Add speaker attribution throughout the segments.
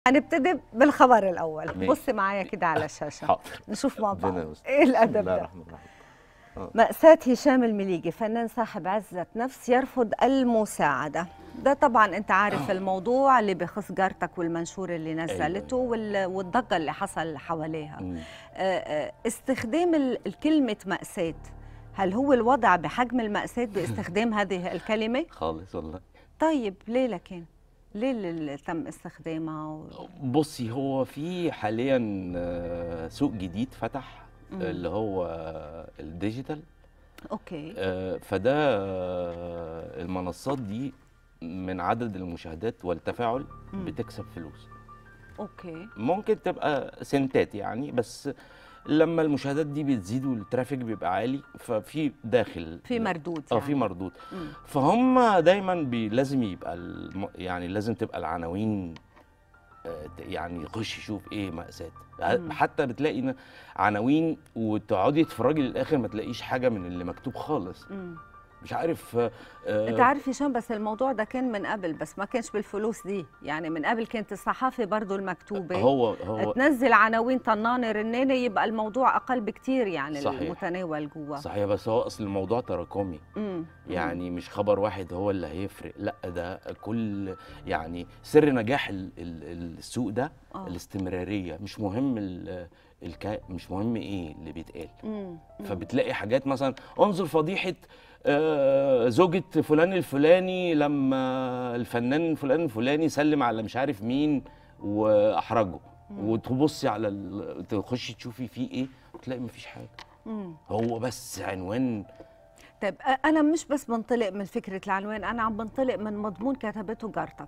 Speaker 1: هنبتدي بالخبر الاول
Speaker 2: ماشي.
Speaker 1: بصي معايا كده على الشاشه
Speaker 2: حاضر
Speaker 1: نشوف مع
Speaker 2: ربنا
Speaker 1: بعض
Speaker 2: يستر.
Speaker 1: ايه
Speaker 2: بسم
Speaker 1: الادب
Speaker 2: الله
Speaker 1: ده
Speaker 2: الرحمن الرحيم
Speaker 1: مأساة هشام المليجي فنان صاحب عزة نفس يرفض المساعدة ده طبعا انت عارف الموضوع اللي بخص جارتك والمنشور اللي نزلته وال- والضجة اللي حصل حواليها
Speaker 2: مم.
Speaker 1: آه، آه، استخدام ال- الكلمة مأساة هل هو الوضع بحجم المأساة باستخدام هذه الكلمة؟
Speaker 2: خالص والله
Speaker 1: طيب ليه لكن؟ ليه اللي تم استخدامها؟ و...
Speaker 2: بصي هو في حاليا آه، سوق جديد فتح
Speaker 1: مم.
Speaker 2: اللي هو آه، الديجيتال
Speaker 1: اوكي
Speaker 2: آه، فده آه، المنصات دي من عدد المشاهدات والتفاعل
Speaker 1: مم.
Speaker 2: بتكسب فلوس
Speaker 1: اوكي
Speaker 2: ممكن تبقى سنتات يعني بس لما المشاهدات دي بتزيد والترافيك بيبقى عالي ففي داخل
Speaker 1: في مردود
Speaker 2: اه
Speaker 1: يعني.
Speaker 2: في مردود
Speaker 1: مم.
Speaker 2: فهم دايما بي لازم يبقى الم... يعني لازم تبقى العناوين آه، ت- يعني يخش يشوف ايه مأساة
Speaker 1: مم.
Speaker 2: حتى بتلاقي ن- عناوين وتقعدي تتفرجي للاخر ما تلاقيش حاجه من اللي مكتوب خالص
Speaker 1: مم.
Speaker 2: مش عارف آه، آه،
Speaker 1: انت عارف هشام بس الموضوع ده كان من قبل بس ما كانش بالفلوس دي يعني من قبل كانت الصحافه برضو المكتوبه
Speaker 2: هو هو
Speaker 1: تنزل عناوين طنانه رنانه يبقى الموضوع اقل بكتير يعني
Speaker 2: صحيح.
Speaker 1: المتناول جوا
Speaker 2: صحيح بس هو اصل الموضوع تراكمي
Speaker 1: مم.
Speaker 2: يعني مش خبر واحد هو اللي هيفرق لا ده كل يعني سر نجاح ال- ال- السوق ده
Speaker 1: آه.
Speaker 2: الاستمراريه مش مهم ال- الكا مش مهم ايه اللي بيتقال
Speaker 1: مم. مم.
Speaker 2: فبتلاقي حاجات مثلا انظر فضيحه آه، زوجة فلان الفلاني لما الفنان فلان الفلاني سلم على مش عارف مين واحرجه
Speaker 1: مم.
Speaker 2: وتبصي على ال- تخشي تشوفي فيه ايه تلاقي مفيش حاجه
Speaker 1: مم.
Speaker 2: هو بس عنوان
Speaker 1: طيب أ- انا مش بس بنطلق من فكره العنوان انا عم بنطلق من مضمون كتبته جارتك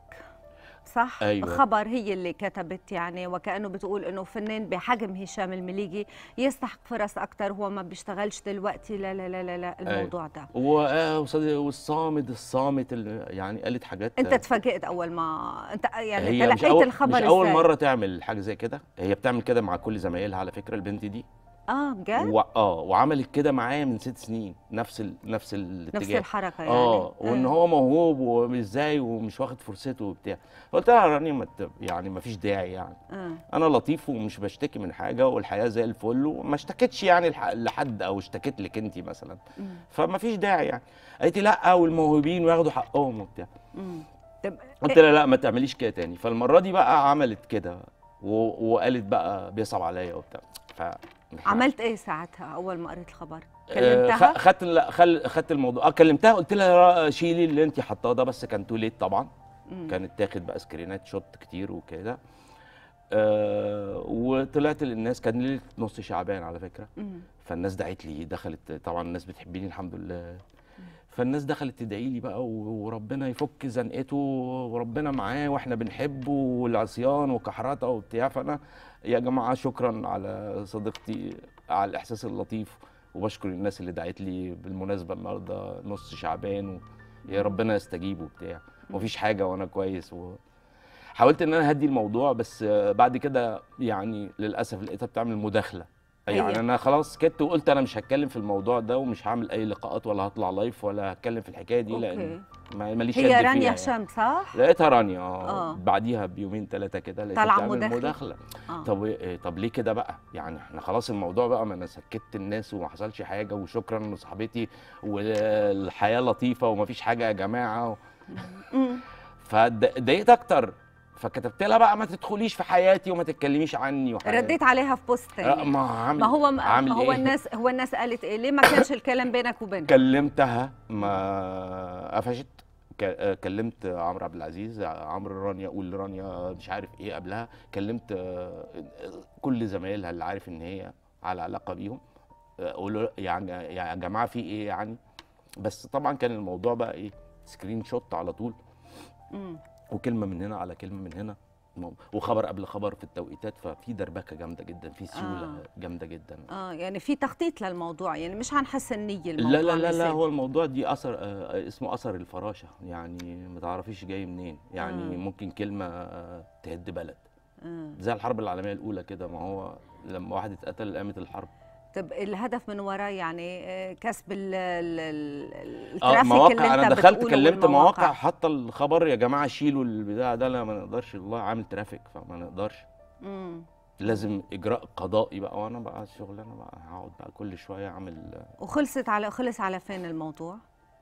Speaker 1: صح
Speaker 2: أيوة.
Speaker 1: خبر هي اللي كتبت يعني وكانه بتقول انه فنان بحجم هشام المليجي يستحق فرص اكثر هو ما بيشتغلش دلوقتي لا لا لا لا, لا الموضوع ده
Speaker 2: و- آه، وصد- والصامد الصامت اللي يعني قالت حاجات
Speaker 1: انت تفاجئت اول ما انت يعني
Speaker 2: هي مش
Speaker 1: تلقيت
Speaker 2: أول
Speaker 1: الخبر
Speaker 2: مش اول
Speaker 1: إزاي؟
Speaker 2: مره تعمل حاجه زي كده هي بتعمل كده مع كل زمايلها على فكره البنت دي
Speaker 1: اه بجد
Speaker 2: و... اه وعملت كده معايا من ست سنين نفس ال... نفس الاتجاه
Speaker 1: نفس الحركه يعني
Speaker 2: اه وان هو موهوب وازاي ومش واخد فرصته وبتاع فقلت لها يا رانيا ما ت- يعني ما فيش داعي يعني
Speaker 1: آه.
Speaker 2: انا لطيف ومش بشتكي من حاجه والحياه زي الفل وما اشتكيتش يعني لح- لحد او اشتكيت لك انت مثلا
Speaker 1: مم.
Speaker 2: فما فيش داعي يعني قالت لي لا والموهوبين وياخدوا حقهم وبتاع
Speaker 1: مم. طب
Speaker 2: قلت لها لا ما تعمليش كده تاني فالمره دي بقى عملت كده و... وقالت بقى بيصعب عليا وبتاع ف
Speaker 1: عملت ايه ساعتها اول ما قريت الخبر
Speaker 2: آه،
Speaker 1: كلمتها
Speaker 2: خ- خدت لا خل... خدت الموضوع اه كلمتها قلت لها شيلي اللي انت حطاه ده بس كان تو ليت طبعا
Speaker 1: مم.
Speaker 2: كانت تاخد بقى سكرينات شوت كتير وكده آه وطلعت للناس كان ليله نص شعبان على فكره
Speaker 1: مم.
Speaker 2: فالناس دعت لي دخلت طبعا الناس بتحبني الحمد لله فالناس دخلت تدعي لي بقى و- وربنا يفك زنقته وربنا معاه واحنا بنحبه والعصيان وكحرته وبتاع فانا يا جماعه شكرا على صديقتي على الاحساس اللطيف وبشكر الناس اللي دعت لي بالمناسبه النهارده نص شعبان و... يا ربنا يستجيب وبتاع ومفيش حاجه وانا كويس و... حاولت ان انا اهدي الموضوع بس آه، بعد كده يعني للاسف لقيتها بتعمل مداخله يعني
Speaker 1: هي.
Speaker 2: انا خلاص سكت وقلت انا مش هتكلم في الموضوع ده ومش هعمل اي لقاءات ولا هطلع لايف ولا هتكلم في الحكايه دي
Speaker 1: اوكي
Speaker 2: لان ما- ماليش يد
Speaker 1: هي
Speaker 2: فيها
Speaker 1: رانيا
Speaker 2: يعني.
Speaker 1: هشام صح؟
Speaker 2: لقيتها رانيا اه
Speaker 1: آه.
Speaker 2: بعديها بيومين ثلاثه كده لقيتها
Speaker 1: طالعة
Speaker 2: بتعمل
Speaker 1: مداخلة؟
Speaker 2: مداخله
Speaker 1: آه.
Speaker 2: طب إيه طب ليه كده بقى يعني احنا خلاص الموضوع بقى ما انا سكت الناس وما حصلش حاجه وشكرا وصاحبتي والحياه لطيفه ومفيش حاجه يا جماعه
Speaker 1: مم.
Speaker 2: فاتضايقت اكتر فكتبت لها بقى ما تدخليش في حياتي وما تتكلميش عني وحياتي.
Speaker 1: رديت عليها في بوست
Speaker 2: لا
Speaker 1: تاني
Speaker 2: ما عامل
Speaker 1: ما هو ما
Speaker 2: عامل
Speaker 1: هو
Speaker 2: إيه؟
Speaker 1: الناس هو الناس قالت ايه ليه ما كانش الكلام بينك وبينها
Speaker 2: كلمتها ما قفشت ك- آه، كلمت عمرو عبد العزيز عمرو رانيا قول رانيا مش عارف ايه قبلها كلمت آه، كل زمايلها اللي عارف ان هي على علاقه بيهم آه، اقول له يعني يا جماعه في ايه يعني بس طبعا كان الموضوع بقى ايه سكرين شوت على طول
Speaker 1: مم.
Speaker 2: وكلمه من هنا على كلمه من هنا مم- وخبر قبل خبر في التوقيتات ففي دربكه جامده جدا في سيوله
Speaker 1: آه.
Speaker 2: جامده جدا
Speaker 1: اه يعني في تخطيط للموضوع يعني مش عن حسن نيه الموضوع
Speaker 2: لا لا لا لا
Speaker 1: نسيت.
Speaker 2: هو الموضوع دي اثر آه اسمه اثر الفراشه يعني ما تعرفيش جاي منين يعني
Speaker 1: آه.
Speaker 2: ممكن كلمه آه تهد بلد
Speaker 1: آه.
Speaker 2: زي الحرب العالميه الاولى كده ما هو لما واحد اتقتل قامت الحرب
Speaker 1: طب الهدف من وراه يعني آه، كسب ال ال ال-
Speaker 2: اه
Speaker 1: الترافيك اللي
Speaker 2: مواقع انا
Speaker 1: انت
Speaker 2: دخلت
Speaker 1: بتقوله
Speaker 2: كلمت
Speaker 1: والمواقع.
Speaker 2: مواقع حاطه الخبر يا جماعه شيلوا البتاع ده لا ما نقدرش والله عامل ترافيك فما نقدرش
Speaker 1: مم.
Speaker 2: لازم اجراء قضائي بقى وانا بقى شغلانه بقى هقعد بقى كل شويه اعمل
Speaker 1: وخلصت على خلص على فين الموضوع؟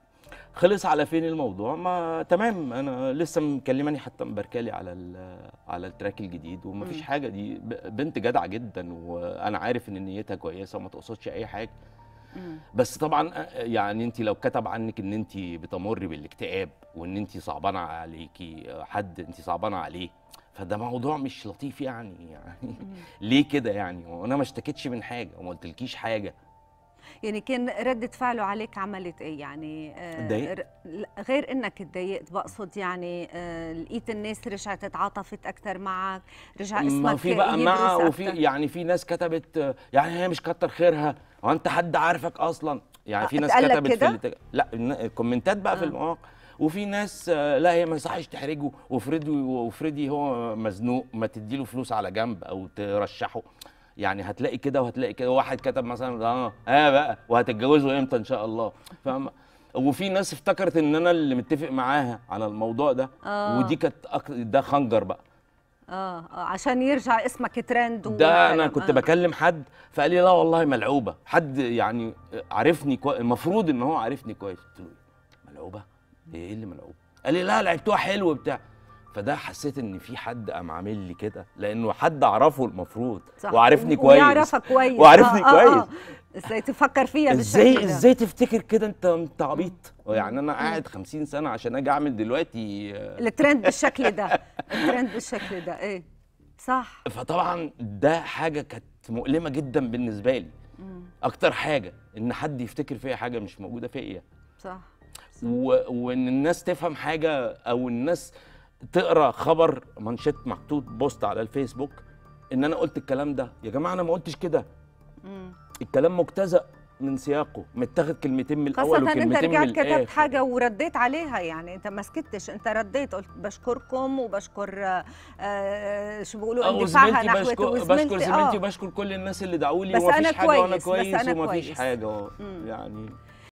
Speaker 2: خلص على فين الموضوع ما تمام انا لسه مكلماني حتى مباركالي على ال- على التراك الجديد ومفيش
Speaker 1: مم.
Speaker 2: حاجه دي ب- بنت جدعه جدا وانا عارف ان نيتها كويسه وما تقصدش اي حاجه
Speaker 1: مم.
Speaker 2: بس طبعا آه، يعني انت لو كتب عنك ان انت بتمر بالاكتئاب وان انت صعبانه عليكي آه، حد انت صعبانه عليه فده موضوع مش لطيف يعني يعني ليه كده يعني وانا ما اشتكيتش من حاجه وما قلتلكيش حاجه
Speaker 1: يعني كان ردة فعله عليك عملت ايه يعني آه،
Speaker 2: اتضايقت.
Speaker 1: ر- لا، غير انك اتضايقت بقصد يعني آه، لقيت الناس رجعت اتعاطفت اكثر معك رجع
Speaker 2: ما
Speaker 1: اسمك
Speaker 2: في بقى مع
Speaker 1: يبرز
Speaker 2: وفي
Speaker 1: أكتر.
Speaker 2: يعني في ناس كتبت آه، يعني هي مش كتر خيرها هو انت حد عارفك اصلا يعني في
Speaker 1: آه،
Speaker 2: ناس
Speaker 1: اتقال لك
Speaker 2: كتبت في
Speaker 1: كده؟
Speaker 2: الت- لا الن- الكومنتات بقى في
Speaker 1: آه.
Speaker 2: المواقع وفي ناس آه، لا هي ما يصحش تحرجه وفريدي وفريدي هو مزنوق ما تديله فلوس على جنب او ترشحه يعني هتلاقي كده وهتلاقي كده واحد كتب مثلا اه اه بقى وهتتجوزوا امتى ان شاء الله فاهم وفي ناس افتكرت ان انا اللي متفق معاها على الموضوع ده
Speaker 1: آه.
Speaker 2: ودي كانت أك... ده خنجر بقى
Speaker 1: اه اه عشان يرجع اسمك ترند
Speaker 2: ده انا
Speaker 1: وعالم.
Speaker 2: كنت
Speaker 1: آه.
Speaker 2: بكلم حد فقال لي لا والله ملعوبه حد يعني عارفني كويس المفروض ان هو عارفني كويس قلت له إيه؟ ملعوبه ايه اللي ملعوبه قال لي لا لعبتوها حلو بتاع فده حسيت ان في حد قام عامل لي كده لانه حد اعرفه المفروض
Speaker 1: صح.
Speaker 2: وعارفني
Speaker 1: و-
Speaker 2: كويس
Speaker 1: ويعرفك كويس
Speaker 2: وعارفني كويس.
Speaker 1: ازاي تفكر فيها
Speaker 2: ازاي
Speaker 1: بالشكل ده
Speaker 2: ازاي تفتكر كده انت انت عبيط يعني انا قاعد 50 سنه عشان اجي اعمل دلوقتي آه،
Speaker 1: الترند بالشكل ده الترند بالشكل ده ايه صح
Speaker 2: فطبعا ده حاجه كانت مؤلمه جدا بالنسبه لي
Speaker 1: مم.
Speaker 2: اكتر حاجه ان حد يفتكر فيا حاجه مش موجوده فيا
Speaker 1: صح
Speaker 2: و... وان الناس تفهم حاجه او الناس تقرا خبر منشط محطوط بوست على الفيسبوك ان انا قلت الكلام ده يا جماعه انا ما قلتش كده
Speaker 1: مم.
Speaker 2: الكلام مجتزأ من سياقه متاخد كلمتين من الاول
Speaker 1: خاصة انت
Speaker 2: وكلمتين من
Speaker 1: رجعت كتبت
Speaker 2: الاخر
Speaker 1: حاجة ورديت عليها يعني انت ما سكتش انت رديت قلت بشكركم وبشكر آه، آه شو بيقولوا
Speaker 2: اه
Speaker 1: اندفاعها
Speaker 2: وزميلتي
Speaker 1: نحو
Speaker 2: بشكر بشكر
Speaker 1: وزميلتي
Speaker 2: زميلتي
Speaker 1: آه.
Speaker 2: وبشكر كل الناس اللي دعوا لي
Speaker 1: بس
Speaker 2: ومفيش
Speaker 1: أنا
Speaker 2: حاجه وانا
Speaker 1: كويس، بس
Speaker 2: كويس
Speaker 1: أنا
Speaker 2: ومفيش
Speaker 1: كويس.
Speaker 2: حاجه اه
Speaker 1: مم.
Speaker 2: يعني